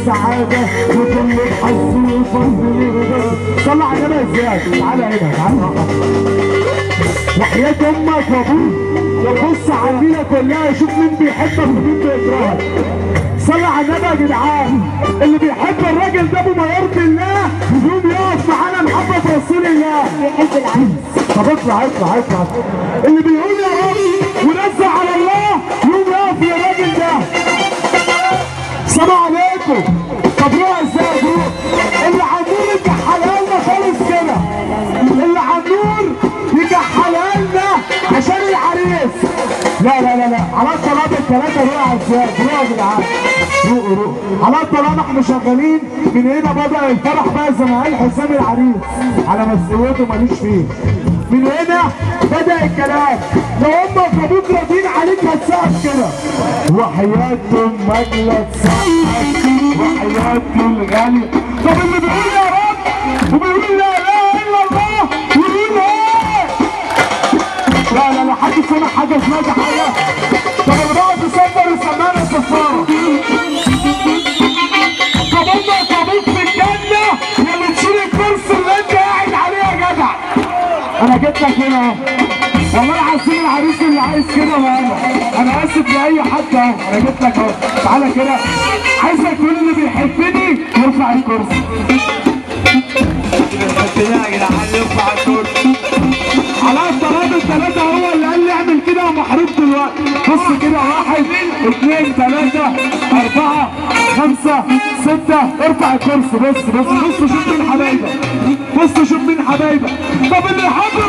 السعادة وكل الحظ والفضل والرضا صلى على النبي ازاي تعالى هنا تعالى وحياة امك وابوك وبص على المينا كلها شوف مين بيحبك ومين بيكرهك صلى على النبي يا جدعان اللي بيحب الراجل ده بما يرضي الله يقوم يقف معانا محبة رسول الله بيحب العريس طب اطلع اطلع اطلع اللي بيقول يا رب ونزع على الله يقوم يقف للراجل ده السلام عليكم طب روح ازاي روح اللي عمور يكحلها لنا خالص كده اللي عمور يكحلها لنا عشان العريس لا لا لا لا على الطلاق الثلاثة روح ازاي روح يا جدعان روح روح على الطلاق احنا شغالين من هنا بدأ الفرح بقى زي ما قال حسام العريس على مسؤوليته ماليش فيه من هنا بدأ الكلام لو امك وابوك راضيين عليك هتسقف كده وحياة امك لا تسقف وحياة الغالي طب اللي بيقول يا رب وبيقول لا اله الا الله ويقول ايه لا لا لا حد سمع حاجه اسمها دي حاجه طب اللي بقعد يصفر السمانه صفاره طب امك وابوك في الجنه يا تشيل الكرسي اللي انت قاعد عليه يا جدع انا جيت لك هنا اهو والله العظيم العريس اللي عايز كده وانا انا اسف لاي حد اهو انا جيت لك اهو تعالى كده عايزك كل اللي بيحبني يرفع الكرسي يا جدعان يرفع الكرسي على الطلاب الثلاثة هو اللي قال لي اعمل كده ومحروق دلوقتي بص كده واحد اثنين ثلاثة أربعة خمسة ستة ارفع الكرسي بص بص بص شوف مين حبايبك بص شوف مين حبايبك طب اللي يحب